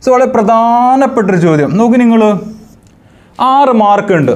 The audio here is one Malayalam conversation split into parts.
സോ വളരെ പ്രധാനപ്പെട്ടൊരു ചോദ്യം നോക്കൂ നിങ്ങൾ ആറ് മാർക്ക് ഉണ്ട്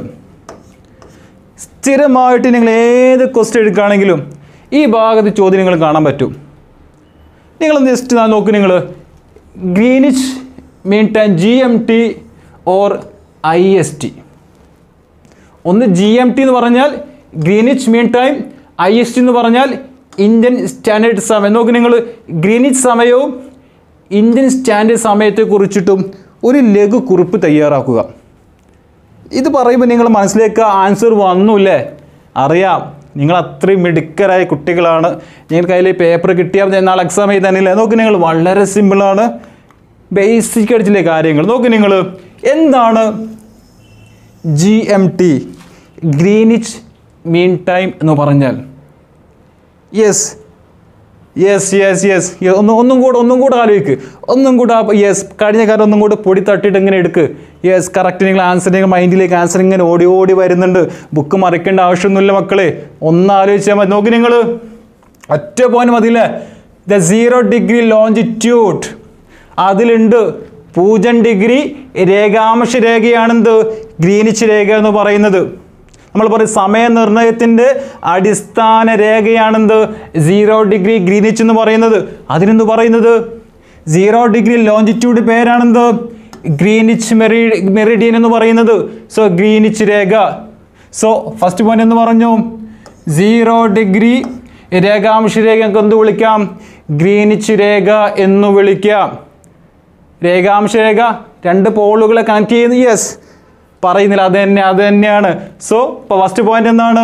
സ്ഥിരമായിട്ട് നിങ്ങൾ ഏത് ക്വസ്റ്റ്യൻ എടുക്കുകയാണെങ്കിലും ഈ ഭാഗത്ത് ചോദ്യം നിങ്ങൾ കാണാൻ പറ്റും നിങ്ങൾ ജസ്റ്റ് നോക്കൂ നിങ്ങൾ Greenwich mean time G M T or I S T ഒന്ന് ജി എം ടി എന്ന് പറഞ്ഞാൽ Greenwich mean time I S T എന്ന് പറഞ്ഞാൽ ഇന്ത്യൻ സ്റ്റാൻഡേർഡ് സമയം നോക്ക് നിങ്ങൾ ഗ്രീനിച്ച് സമയവും ഇന്ത്യൻ സ്റ്റാൻഡേർഡ് സമയത്തെ കുറിച്ചിട്ടും ഒരു ലഘു കുറിപ്പ് തയ്യാറാക്കുക ഇത് പറയുമ്പോൾ നിങ്ങൾ മനസ്സിലേക്ക് ആൻസർ വന്നുല്ലേ അറിയാം നിങ്ങൾ അത്രയും മിടുക്കരായ കുട്ടികളാണ് നിങ്ങൾക്ക് അതിൽ പേപ്പർ കിട്ടിയാൽ നാളെ എക്സാം എഴുതാനില്ല നോക്ക് നിങ്ങൾ വളരെ സിമ്പിളാണ് ബേസിക് ആയിട്ടുള്ള കാര്യങ്ങൾ നോക്ക് നിങ്ങൾ എന്താണ് G M T Greenwich mean time എന്ന് പറഞ്ഞാൽ യെസ് യെസ് യെസ് യെസ് ഒന്ന് ഒന്നും കൂടെ ഒന്നും കൂടെ ആലോചിക്ക് ഒന്നും കൂടെ യെസ് കഴിഞ്ഞ കാര്യം ഒന്നും കൂടെ പൊടി തട്ടിയിട്ട് ഇങ്ങനെ എടുക്ക് യെസ് കറക്റ്റ് നിങ്ങൾ ആൻസർ നിങ്ങൾ മൈൻഡിലേക്ക് ആൻസർ ഇങ്ങനെ ഓടി ഓടി വരുന്നുണ്ട് ബുക്ക് മറിക്കേണ്ട ആവശ്യമൊന്നുമില്ല മക്കളെ ഒന്ന് ആലോചിച്ചാൽ മതി നോക്കി നിങ്ങൾ ഒറ്റ പോയിന്റ് മതിയില്ലേ ദ സീറോ ഡിഗ്രി ലോഞ്ചിറ്റ്യൂഡ് അതിലുണ്ട് പൂജ്യം ഡിഗ്രി രേഖാംശ രേഖയാണെന്ത് ഗ്രീനിച്ച് രേഖ എന്ന് പറയുന്നത് നമ്മൾ പറയും സമയനിർണയത്തിൻ്റെ അടിസ്ഥാന രേഖയാണെന്ത് സീറോ ഡിഗ്രി ഗ്രീനിച്ച് എന്ന് പറയുന്നത് അതിനെന്ത് പറയുന്നത് സീറോ ഡിഗ്രി ലോഞ്ചിറ്റ്യൂഡ് പേരാണെന്ത് ഗ്രീനിച്ച് മെറി മെറിഡിയൻ എന്ന് പറയുന്നത് സോ ഗ്രീനിച്ച് രേഖ സോ ഫസ്റ്റ് പോയിന്റ് എന്ന് പറഞ്ഞു സീറോ ഡിഗ്രി രേഖാംശ രേഖ നമുക്ക് എന്ത് വിളിക്കാം ഗ്രീനിച്ച് രേഖ എന്ന് വിളിക്കാം രേഖാംശ രേഖ രണ്ട് പോളുകളെ കണക്ട് ചെയ്യുന്നു യെസ് പറയുന്നില്ല അത് തന്നെ അത് തന്നെയാണ് സോ ഇപ്പോൾ ഫസ്റ്റ് പോയിന്റ് എന്താണ്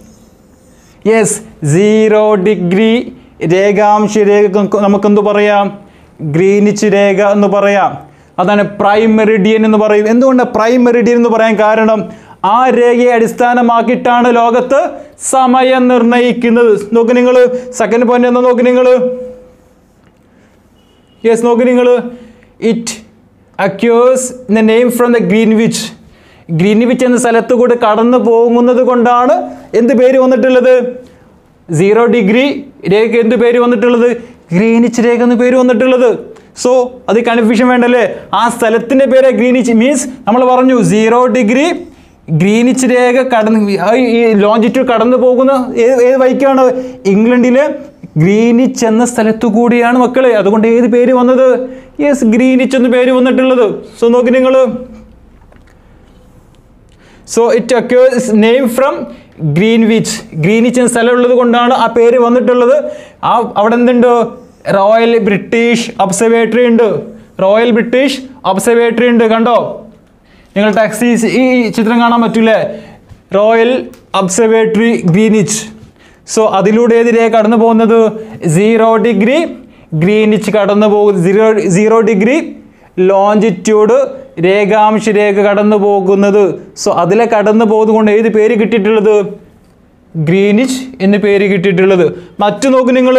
യെസ് സീറോ ഡിഗ്രി രേഖാംശ രേഖ നമുക്കെന്ത് പറയാം ഗ്രീനിച്ച് രേഖ എന്ന് പറയാം അതാണ് പ്രൈം മെറിഡിയൻ എന്ന് പറയും എന്തുകൊണ്ട് പ്രൈം മെറിഡിയൻ എന്ന് പറയാൻ കാരണം ആ രേഖയെ അടിസ്ഥാനമാക്കിയിട്ടാണ് ലോകത്ത് സമയം നിർണ്ണയിക്കുന്നത് നോക്ക് നിങ്ങൾ സെക്കൻഡ് പോയിന്റ് എന്താ നോക്ക് നിങ്ങൾ യെസ് നോക്ക് നിങ്ങൾ it acquires the name from the Greenwich Greenwich എന്ന സ്ഥലത്ത് കൂടെ കടന്നു പോകുന്നത് കൊണ്ടാണ് എന്ത് പേര് വന്നിട്ടുള്ളത് സീറോ ഡിഗ്രി രേഖ എന്ത് പേര് വന്നിട്ടുള്ളത് ഗ്രീനിച്ച് രേഖ എന്ന് പേര് വന്നിട്ടുള്ളത് സോ അത് കൺഫ്യൂഷൻ വേണ്ടല്ലേ ആ സ്ഥലത്തിൻ്റെ പേര് ഗ്രീനിച്ച് മീൻസ് നമ്മൾ പറഞ്ഞു സീറോ ഡിഗ്രി ഗ്രീനിച്ച് രേഖ കടന്ന് ആ ഈ ലോഞ്ചിറ്റ്യൂഡ് കടന്നു പോകുന്ന ഏത് ഏത് വഴിക്കാണ് ഇംഗ്ലണ്ടിലെ ഗ്രീനിച്ച് എന്ന സ്ഥലത്തു കൂടിയാണ് മക്കളെ അതുകൊണ്ട് ഏത് പേര് വന്നത് യെസ് ഗ്രീനിച്ച് എന്ന് പേര് വന്നിട്ടുള്ളത് സോ നോക്കി നിങ്ങൾ so it acquires name from Greenwich Greenwich എന്ന സ്ഥലമുള്ളത് കൊണ്ടാണ് ആ പേര് വന്നിട്ടുള്ളത് ആ അവിടെ എന്തുണ്ട് റോയൽ ബ്രിട്ടീഷ് ഒബ്സർവേറ്ററി ഉണ്ട് റോയൽ ബ്രിട്ടീഷ് ഒബ്സർവേറ്ററി ഉണ്ട് കണ്ടോ നിങ്ങൾ ടാക്സി ഈ ചിത്രം കാണാൻ പറ്റൂലേ റോയൽ ഒബ്സർവേറ്ററി ഗ്രീനിച്ച് സോ അതിലൂടെ ഏത് രേഖ കടന്നു പോകുന്നത് സീറോ ഡിഗ്രി ഗ്രീനിച്ച് കടന്നു പോകും സീറോ സീറോ ഡിഗ്രി ലോഞ്ചിറ്റ്യൂഡ് രേഖാംശ രേഖ കടന്നു പോകുന്നത് സോ അതിലെ കടന്നു പോകുന്നത് കൊണ്ട് ഏത് പേര് കിട്ടിയിട്ടുള്ളത് ഗ്രീനിച്ച് എന്ന് പേര് കിട്ടിയിട്ടുള്ളത് മറ്റു നോക്ക് നിങ്ങൾ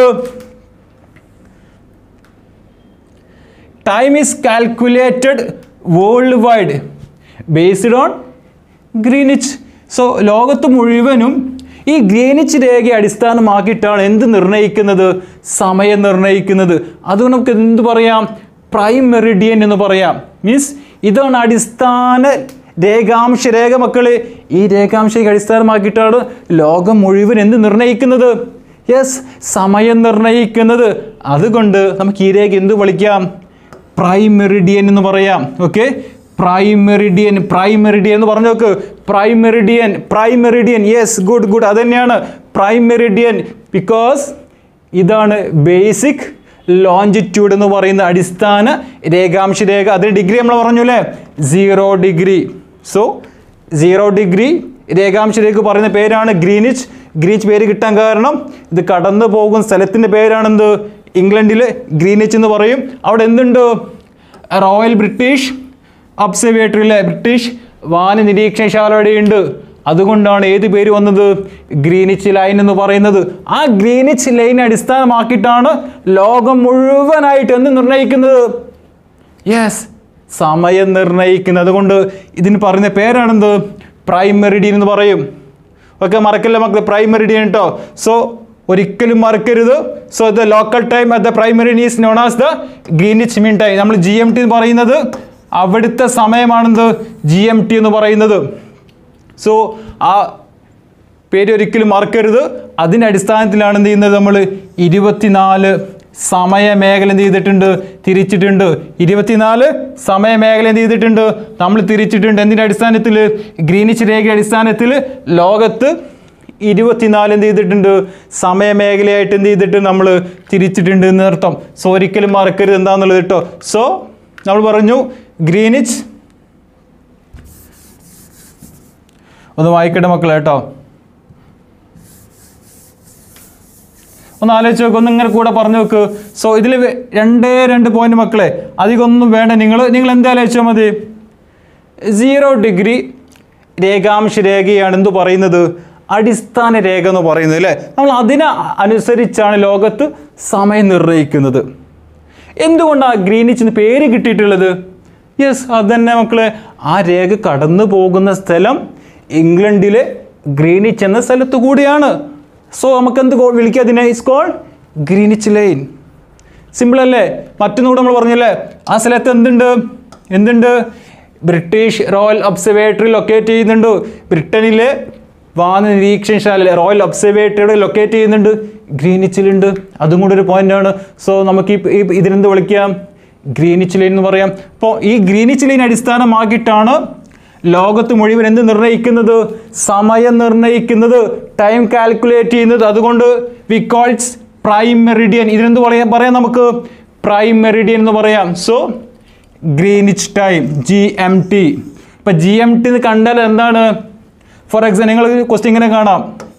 time is calculated world wide based on Greenwich so ലോകത്ത് മുഴുവനും ഈ ഗ്രീനിച്ച് രേഖയെ അടിസ്ഥാനമാക്കിയിട്ടാണ് എന്ത് നിർണ്ണയിക്കുന്നത് സമയം നിർണ്ണയിക്കുന്നത് അതുകൊണ്ട് നമുക്ക് എന്ത് പറയാം പ്രൈം മെറിഡിയൻ എന്ന് പറയാം മീൻസ് ഇതാണ് അടിസ്ഥാന രേഖാംശ രേഖ മക്കളെ ഈ രേഖാംശയെ അടിസ്ഥാനമാക്കിയിട്ടാണ് ലോകം മുഴുവൻ എന്ത് നിർണ്ണയിക്കുന്നത് യെസ് സമയം നിർണ്ണയിക്കുന്നത് അതുകൊണ്ട് നമുക്ക് ഈ രേഖ എന്ത് വിളിക്കാം പ്രൈം മെറിഡിയൻ എന്ന് പറയാം okay prime meridian prime meridian എന്ന് പറഞ്ഞു നോക്ക് prime meridian prime meridian yes good good അത് തന്നെയാണ് പ്രൈം മെറിഡിയൻ ബിക്കോസ് ഇതാണ് ബേസിക് ലോഞ്ചിറ്റ്യൂഡ് എന്ന് പറയുന്ന അടിസ്ഥാന രേഖാംശ രേഖ അതിന് ഡിഗ്രി നമ്മൾ പറഞ്ഞു അല്ലേ zero degree so zero degree രേഖാംശ രേഖ പറയുന്ന പേരാണ് ഗ്രീനിച്ച് ഗ്രീനിച്ച് പേര് കിട്ടാൻ കാരണം ഇത് കടന്നു പോകുന്ന സ്ഥലത്തിൻ്റെ പേരാണെന്ത് ഇംഗ്ലണ്ടിൽ ഗ്രീനിച്ച് എന്ന് പറയും അവിടെ എന്തുണ്ട് റോയൽ ബ്രിട്ടീഷ് ഒബ്സർവേറ്ററിയിലെ ബ്രിട്ടീഷ് വാന നിരീക്ഷണശാല അവിടെയുണ്ട് അതുകൊണ്ടാണ് ഏത് പേര് വന്നത് ഗ്രീനിച്ച് ലൈൻ എന്ന് പറയുന്നത് ആ ഗ്രീനിച്ച് ലൈൻ അടിസ്ഥാനമാക്കിയിട്ടാണ് ലോകം മുഴുവനായിട്ട് എന്ത് നിർണ്ണയിക്കുന്നത് യെസ് സമയം നിർണ്ണയിക്കുന്നത് അതുകൊണ്ട് ഇതിന് പറയുന്ന പേരാണെന്ത് പ്രൈം മെറിഡിയൻ എന്ന് പറയും ഓക്കെ മറക്കില്ല മക്കളെ പ്രൈം മെറിഡിയൻ കേട്ടോ സോ ഒരിക്കലും മറക്കരുത് so the local time at the primary is known as the Greenwich mean time നമ്മൾ ജി എം ടി എന്ന് പറയുന്നത് അവിടുത്തെ സമയമാണെന്ത് ജി എം ടി എന്ന് പറയുന്നത് സോ ആ പേര് ഒരിക്കലും മറക്കരുത് അതിൻ്റെ അടിസ്ഥാനത്തിലാണ് എന്ത് ചെയ്യുന്നത് നമ്മൾ ഇരുപത്തിനാല് സമയമേഖല എന്ത് ചെയ്തിട്ടുണ്ട് തിരിച്ചിട്ടുണ്ട് ഇരുപത്തിനാല് സമയമേഖല എന്ത് ചെയ്തിട്ടുണ്ട് നമ്മൾ തിരിച്ചിട്ടുണ്ട് എന്തിൻ്റെ അടിസ്ഥാനത്തിൽ ഗ്രീനിച്ച് രേഖയുടെ അടിസ്ഥാനത്തിൽ ലോകത്ത് ഇരുപത്തിനാല് എന്ത് ചെയ്തിട്ടുണ്ട് സമയമേഖലയായിട്ട് എന്ത് ചെയ്തിട്ട് നമ്മൾ തിരിച്ചിട്ടുണ്ട് എന്ന് അർത്ഥം സോ ഒരിക്കലും മറക്കരുത് എന്താണെന്നുള്ളത് കേട്ടോ സോ നമ്മൾ പറഞ്ഞു ഗ്രീനിച്ച് ഒന്ന് വായിക്കട്ടെ മക്കളെ കേട്ടോ ഒന്ന് ആലോചിച്ച് നോക്ക് ഒന്ന് ഇങ്ങനെ കൂടെ പറഞ്ഞു നോക്ക് സോ ഇതിൽ രണ്ടേ രണ്ട് പോയിന്റ് മക്കളെ അധികം ഒന്നും വേണ്ട നിങ്ങൾ നിങ്ങൾ എന്താ ആലോചിച്ചാൽ മതി സീറോ ഡിഗ്രി രേഖാംശ രേഖയാണ് എന്ത് പറയുന്നത് അടിസ്ഥാന രേഖ എന്ന് പറയുന്നത് അല്ലേ നമ്മൾ അതിന് അനുസരിച്ചാണ് ലോകത്ത് സമയം നിർണ്ണയിക്കുന്നത് എന്തുകൊണ്ടാണ് ഗ്രീനിച്ച് എന്ന് പേര് കിട്ടിയിട്ടുള്ളത് യെസ് അത് തന്നെ മക്കളെ ആ രേഖ കടന്നു പോകുന്ന സ്ഥലം ഇംഗ്ലണ്ടിലെ ഗ്രീനിച്ച് എന്ന സ്ഥലത്ത് കൂടിയാണ് സോ നമുക്ക് എന്ത് കോ- വിളിക്കുക അതിനെ is call Greenwich line simple അല്ലേ മറ്റൊന്നുകൂടെ നമ്മൾ പറഞ്ഞല്ലേ ആ സ്ഥലത്ത് എന്തുണ്ട് എന്തുണ്ട് ബ്രിട്ടീഷ് റോയൽ ഒബ്സർവേറ്ററി ലൊക്കേറ്റ് ചെയ്യുന്നുണ്ട് ബ്രിട്ടനിലെ വാന നിരീക്ഷണശാല റോയൽ ഒബ്സർവേറ്ററി ലൊക്കേറ്റ് ചെയ്യുന്നുണ്ട് ഗ്രീനിച്ചിലുണ്ട് അതും കൂടെ ഒരു പോയിന്റാണ് സോ നമുക്ക് ഈ ഈ ഇതിനെന്ത് വിളിക്കാം ഗ്രീനിച്ച് ലൈൻ എന്ന് പറയാം അപ്പോൾ ഈ ഗ്രീനിച്ച് ലൈൻ അടിസ്ഥാനമാക്കിയിട്ടാണ് ലോകത്ത് മുഴുവൻ എന്ത് നിർണ്ണയിക്കുന്നത് സമയം നിർണ്ണയിക്കുന്നത് ടൈം കാൽക്കുലേറ്റ് ചെയ്യുന്നത് അതുകൊണ്ട് വി കോൾസ് പ്രൈം മെറിഡിയൻ ഇതിനെന്ത് പറയാം പറയാം നമുക്ക് പ്രൈം മെറിഡിയൻ എന്ന് പറയാം so Greenwich time G M T ഇപ്പം ജി എം ടി എന്ന് കണ്ടാൽ എന്താണ് ഫോർ എക്സാമ്പിൾ നിങ്ങൾ ക്വസ്റ്റ്യൻ ഇങ്ങനെ കാണാം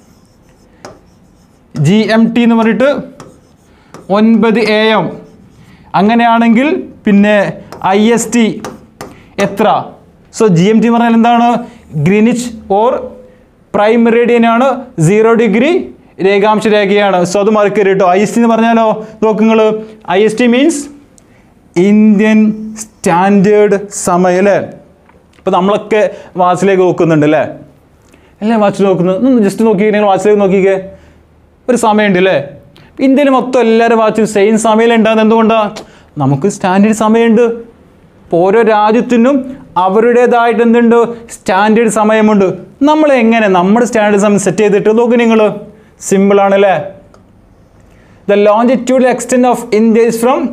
ജി എം ടി എന്ന് പറഞ്ഞിട്ട് ഒൻപത് എ എം അങ്ങനെയാണെങ്കിൽ പിന്നെ ഐ എസ് ടി എത്ര സോ ജി എം ടി പറഞ്ഞാൽ എന്താണ് ഗ്രീനിച്ച് ഓർ പ്രൈം മെറിഡിയൻ ആണ് സീറോ ഡിഗ്രി രേഖാംശ രേഖയാണ് സോ അത് മറക്കരുത് കേട്ടോ ഐ എസ് ടി എന്ന് പറഞ്ഞാലോ നോക്ക് നിങ്ങൾ I S T means Indian standard സമയം അല്ലേ ഇപ്പോൾ നമ്മളൊക്കെ വാച്ചിലേക്ക് നോക്കുന്നുണ്ട് അല്ലേ അല്ലേ വാച്ച് നോക്കുന്നത് ഒന്ന് ജസ്റ്റ് നോക്കി നിങ്ങൾ വാച്ചിലേക്ക് നോക്കിക്കേ ഒരു സമയമുണ്ട് അല്ലേ ഇന്ത്യയിൽ മൊത്തം എല്ലാവരും വാച്ചും സെയിം സമയം ഉണ്ടാകുന്നത് എന്തുകൊണ്ടാണ് നമുക്ക് സ്റ്റാൻഡേർഡ് സമയമുണ്ട് ഇപ്പോൾ ഓരോ രാജ്യത്തിനും അവരുടേതായിട്ട് എന്തുണ്ട് സ്റ്റാൻഡേർഡ് സമയമുണ്ട് നമ്മൾ എങ്ങനെ നമ്മുടെ സ്റ്റാൻഡേർഡ് സമയം സെറ്റ് ചെയ്തിട്ട് നോക്ക് നിങ്ങൾ സിമ്പിളാണല്ലേ the longitude extent of India is from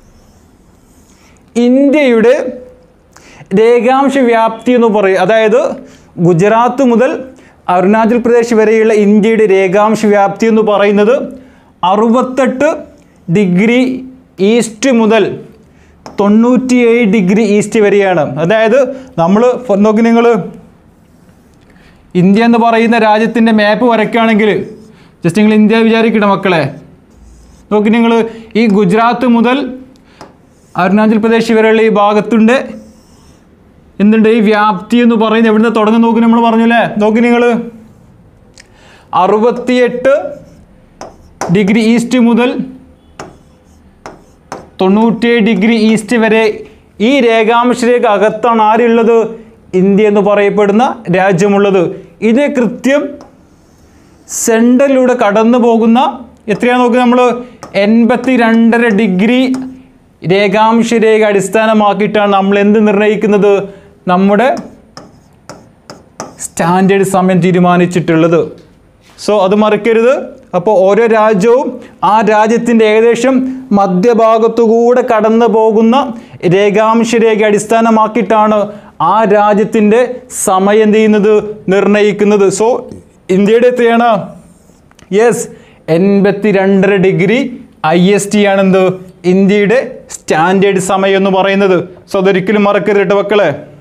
ഇന്ത്യയുടെ രേഖാംശ വ്യാപ്തി എന്ന് പറയും അതായത് ഗുജറാത്ത് മുതൽ അരുണാചൽ പ്രദേശ് വരെയുള്ള ഇന്ത്യയുടെ രേഖാംശ വ്യാപ്തി എന്ന് പറയുന്നത് അറുപത്തെട്ട് ഡിഗ്രി ഈസ്റ്റ് മുതൽ തൊണ്ണൂറ്റിയേഴ് ഡിഗ്രി ഈസ്റ്റ് വരെയാണ് അതായത് നമ്മൾ നോക്കി നിങ്ങൾ ഇന്ത്യ എന്ന് പറയുന്ന രാജ്യത്തിൻ്റെ മാപ്പ് വരയ്ക്കുകയാണെങ്കിൽ ജസ്റ്റ് നിങ്ങൾ ഇന്ത്യ വിചാരിക്കട്ടെ മക്കളെ നോക്കി നിങ്ങൾ ഈ ഗുജറാത്ത് മുതൽ അരുണാചൽ പ്രദേശ് വരെയുള്ള ഈ ഭാഗത്തുണ്ട് എന്തുണ്ട് ഈ വ്യാപ്തി എന്ന് പറയുന്നത് എവിടുന്ന് തുടങ്ങി നോക്കി നമ്മൾ പറഞ്ഞു അല്ലേ നോക്കി നിങ്ങൾ അറുപത്തിയെട്ട് ഡിഗ്രി ഈസ്റ്റ് മുതൽ തൊണ്ണൂറ്റിയേഴ് ഡിഗ്രി ഈസ്റ്റ് വരെ ഈ രേഖാംശരേഖ അകത്താണ് ആരുള്ളത് ഇന്ത്യ എന്ന് പറയപ്പെടുന്ന രാജ്യമുള്ളത് ഇത് കൃത്യം സെൻറ്ററിലൂടെ കടന്നു പോകുന്ന എത്രയാണ് നോക്കുക നമ്മൾ എൺപത്തി രണ്ടര ഡിഗ്രി രേഖാംശ രേഖ അടിസ്ഥാനമാക്കിയിട്ടാണ് നമ്മൾ എന്ത് നിർണ്ണയിക്കുന്നത് നമ്മുടെ സ്റ്റാൻഡേർഡ് സമയം തീരുമാനിച്ചിട്ടുള്ളത് സോ അത് മറക്കരുത് അപ്പോൾ ഓരോ രാജ്യവും ആ രാജ്യത്തിൻ്റെ ഏകദേശം മധ്യഭാഗത്തുകൂടെ കടന്നു പോകുന്ന രേഖാംശ രേഖ അടിസ്ഥാനമാക്കിയിട്ടാണ് ആ രാജ്യത്തിൻ്റെ സമയം എന്ത് ചെയ്യുന്നത് നിർണ്ണയിക്കുന്നത് സോ ഇന്ത്യയുടെ എത്രയാണ് യെസ് എൺപത്തി രണ്ടര ഡിഗ്രി ഐ എസ് ടി ആണെന്ത് ഇന്ത്യയുടെ സ്റ്റാൻഡേർഡ് സമയം എന്ന് പറയുന്നത് സോ അതൊരിക്കലും മറക്കരുത് കേട്ടോ മക്കളെ